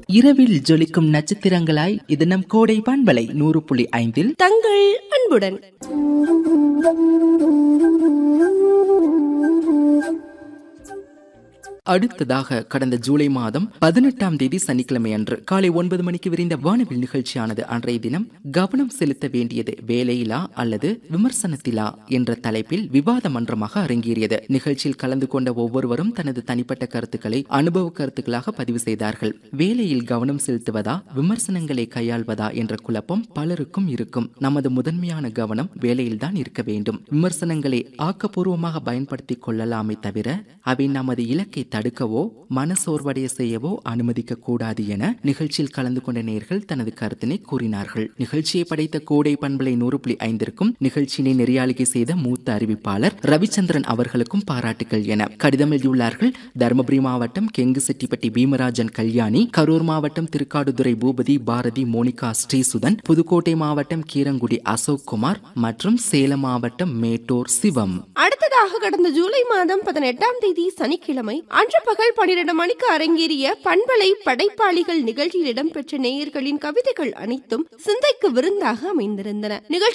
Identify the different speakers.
Speaker 1: இரவில் ஜொலிக்கும் நட்சத்திரங்களாய் இது நம் கோடை பண்பலை நூறு புள்ளி ஐந்தில்
Speaker 2: தங்கள் அன்புடன்
Speaker 1: அடுத்ததாக கடந்த ஜூலை மாதம் பதினெட்டாம் தேதி சனிக்கிழமை அன்று காலை ஒன்பது மணிக்கு விரிந்த வானவில் நிகழ்ச்சியானது அன்றைய தினம் கவனம் செலுத்த வேண்டியது வேலையிலா அல்லது விமர்சனத்திலா என்ற தலைப்பில் விவாத மன்றமாக அரங்கேறியது நிகழ்ச்சியில் கலந்து கொண்ட ஒவ்வொருவரும் தனது தனிப்பட்ட கருத்துக்களை அனுபவ கருத்துக்களாக பதிவு செய்தார்கள் வேலையில் கவனம் செலுத்துவதா விமர்சனங்களை கையாள்வதா என்ற குழப்பம் பலருக்கும் இருக்கும் நமது முதன்மையான கவனம் வேலையில்தான் இருக்க வேண்டும் விமர்சனங்களை ஆக்கப்பூர்வமாக பயன்படுத்திக் கொள்ளலாமே தவிர அவை நமது இலக்கை தடுக்கவோ மனசோர்வடைய செய்யவோ அனுமதிக்க கூடாது என நிகழ்ச்சியில் கலந்து கொண்ட நேர்கள் தனது கருத்தினை கூறினார்கள் நிகழ்ச்சியை படைத்த கோடை பண்பலை நூறு புள்ளி ஐந்திற்கும் நிகழ்ச்சியினை நெறியாளிகை செய்த மூத்த அறிவிப்பாளர் ரவிச்சந்திரன் அவர்களுக்கும் பாராட்டுகள் என கடிதம் எழுதியுள்ளார்கள் தருமபுரி மாவட்டம் கெங்குசெட்டிப்பட்டி பீமராஜன் கல்யாணி கரூர் மாவட்டம் திருக்காடுதுறை பூபதி பாரதி மோனிகா ஸ்ரீசுதன் புதுக்கோட்டை மாவட்டம் கீரங்குடி அசோக் குமார் மற்றும் சேலம் மாவட்டம் மேட்டூர் சிவம்
Speaker 2: அடுத்ததாக கடந்த ஜூலை மாதம் பதினெட்டாம் தேதி சனிக்கிழமை அன்று பகல் பனிரெண்டு மணிக்கு அரங்கேறிய பண்பலை படைப்பாளிகள் நிகழ்ச்சியில் இடம்பெற்ற நேயர்களின் கவிதைகள் அனைத்தும் சிந்தைக்கு விருந்தாக அமைந்திருந்தன நிகழ்ச்சி